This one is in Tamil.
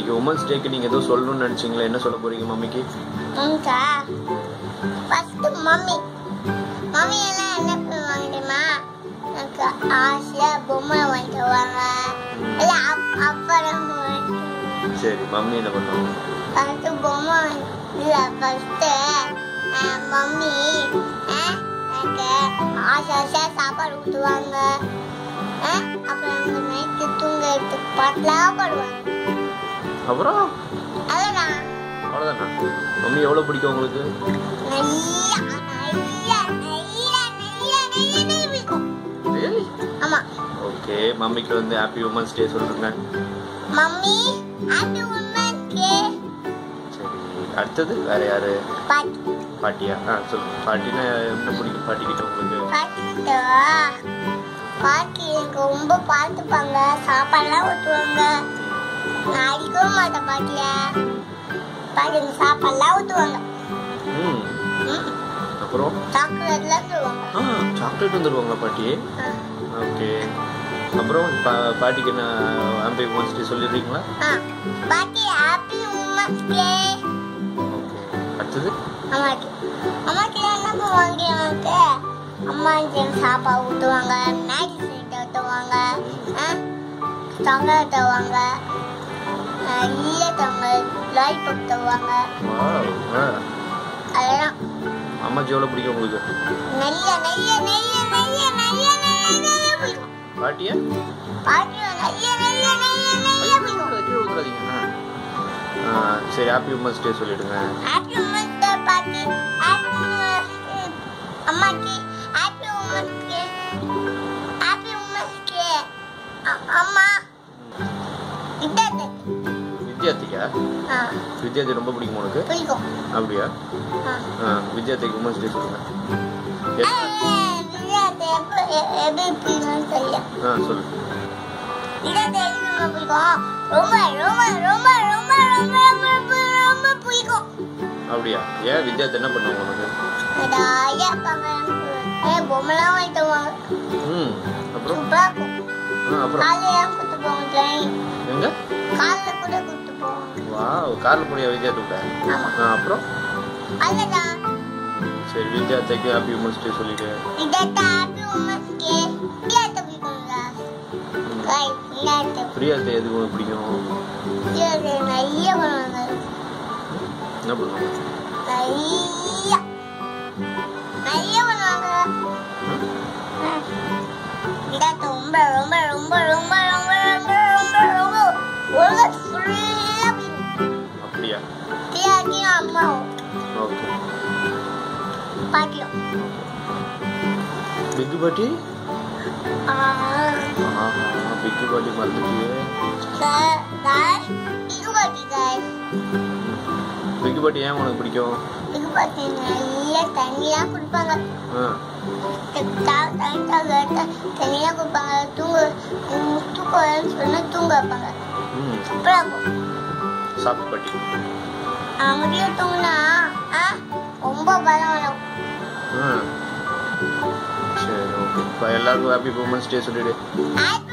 இன்னைக்கு உமன்ஸ் டேக்கு நீங்க ஏதோ சொல்லணும்னு நினைச்சீங்களா என்ன சொல்ல போறீங்க மம்மிக்கு மம்மிக்கா ஃபர்ஸ்ட் மம்மி மம்மி எல்லாம் என்ன பண்ணுவாங்க தெரியுமா எனக்கு ஆசையா பொம்மை வாங்கிட்டு வருவாங்க இல்ல அப்- அப்புறம் சரி மம்மி என்ன பண்ணுவாங்க ஃபர்ஸ்ட் பொம்மை வாங்கி- இல்ல ஃபர்ஸ்ட் மம்மி அஹ், எனக்கு ஆசை ஆசையா சாப்பாடு ஊட்டுவாங்க அஹ், அப்புறம் எனக்கு நைட்டு தூங்க பாட்டெல்லாம் பாடுவாங்க அப்புறம் அதான் அவ்வளவுதானா மம்மி எவ்வளவு பிடிக்கும் உங்களுக்கு நிறைய நிறைய நிறைய நிறைய நிறைய நிறைய பிடிக்கும் ஆமா ஓகே மம்மிக்கு வந்து ஹாப்பி உமன்ஸ் டே சொல்லுங்க மம்மி ஹாப்பி உமன் டே சரி அடுத்தது வேற யாரு பாட்டு பாட்டியா ஆ சொல்லுங்க பாட்டினா என்ன பிடிக்கும் பாட்டி கிட்ட உங்களுக்கு பாட்டு பாட்டி எனக்கு ரொம்ப பார்த்துப்பாங்க சாப்பாடுலாம் ஊற்றுவாங்க நான் அடிக்கவும் மாட்டேன் பாட்டிய பாட்டி எனக்கு சாப்பாடுலாம் ஊற்றுவாங்க ம் அப்புறம் சாக்லேட்லாம் தருவாங்க ஆ சாக்லேட் வந்துடுவாங்களா பாட்டி ஓகே அப்புறம் பா பாட்டிக்கு என்ன ஹாப்பி உமன்ஸ் டே சொல்லிடுறீங்களா ஆ பாட்டி ஹாப்பி உமன் டே ஓகே அடுத்தது அம்மாக்கு அம்மாக்கு என்ன பண்ணுவாங்க எனக்கு அம்மா எனக்கு சாப்பாடு ஊட்டுவாங்க மேகி செஞ்சு ஊட்டுவாங்க சாக்லேட் தருவாங்க இல்ல தருவாங்க லாலிபப் தருவாங்க வாவ் ஆ அதெல்லாம் அம்மாச்சி எவ்வளோ பிடிக்கும் உங்களுக்கு நிறைய நிறைய நிறைய நிறைய நிறைய நிறைய நிறைய பிடிக்கும் பாட்டியா பாட்டி நிறைய நிறைய நிறைய நிறைய பிடிக்கும் கீழே ஊத்துறாதீங்க ஆ. ஆ, சரி ஹாப்பி உமன்ஸ் டே சொல்லிடுங்க ஹாப்பி உமன்ஸ் டே பாட்டி ஹாப்பி உமன்ஸ் டே அம்மாக்கு happy women's day happy women's day அம்மா இட்டாது வித்யார்த்திக்கா ஆ வித்யார்த்தி ரொம்ப பிடிக்கும் உனக்கு பிடிக்கும் அப்படியா ஆ ஆ வித்யார்த்திக்கு உமன்ஸ் டே சொல்லுங்க எத்- இட்டாது எப்போ எப்படி பிடிக்கும்னு தெரியல ஆ சொல்லு இட்டாது எப்படி ரொம்ப பிடிக்கும் ரொம்ப ரொம்ப ரொம்ப ரொம்ப ரொம்ப ரொம்ப ரொம்ப ரொம்ப பிடிக்கும் அப்படியா ஏன் வித்யார்த்தி என்ன பண்ணுவாங்க உனக்கு நிறையா இருப்பாங்க ஏ பொம்மைலாம் வாங்கிட்டு வருவாங்க ம் அப்புறம் சூப்பரா இருக்கும் ஆ அப்புறம் காலையில கூட்டு போவோம் ட்ரெயின் எங்க காலைல கூட கூட்டு போவோம் வாவ் காரில் போடியா வித்யார்த்தி கூட ஆமா ஆ அப்புறம் அதுதான் சரி வித்யார்த்திக்கு ஹாப்பி உமன்ஸ் டே சொல்லிடு இதான் ஹாப்பி உமன்ஸ் டே விளையாட்டு பிடிக்குங்களா கை விளையாட்டு பிரியாத்தை எதுக்கு உனக்கு பிடிக்கும் விளையாட்டு நிறைய பண்ணுவாங்க என்ன பண்ணுவாங்க நிறைய நிறைய பண்ணுவாங்க விளையாட்டு ரொம்ப ரொம்ப ரொம்ப ரொம்ப ரொம்ப ரொம்ப ரொம்ப ரொம்ப உலக ஃபுல்லா பிடிக்கும் அப்படியா பிள்ளையாட்டியும் அம்மாவும் ஓகே பாட்டியும் பிக்கு பாட்டி ஆஹ் ஆஹா பிக்கு பாட்டி மறந்துட்டியே Guys, guys, இது பாட்டி guys. பிக்கு பாட்டி ஏன் உனக்கு பிடிக்கும் இது பாட்டி நிறைய தண்ணிலாம் குடிப்பாங்க ஆ தா- தண்ணி தாகத்தை தண்ணிலாம் குடிப்பாங்க தூங்க உம், தூக்கம் வரும்னு சொன்னா தூங்க வைப்பாங்க ம் சூப்பரா இருக்கும் சாப்பிட்டு பாட்டி அமைதியா தூங்கினா ஆ, ரொம்ப பலம் வரும் ஆ சரி ஓகே இப்போ எல்லாருக்கும் ஹாப்பி உமன்ஸ் டே சொல்லிடு ஹாப்பி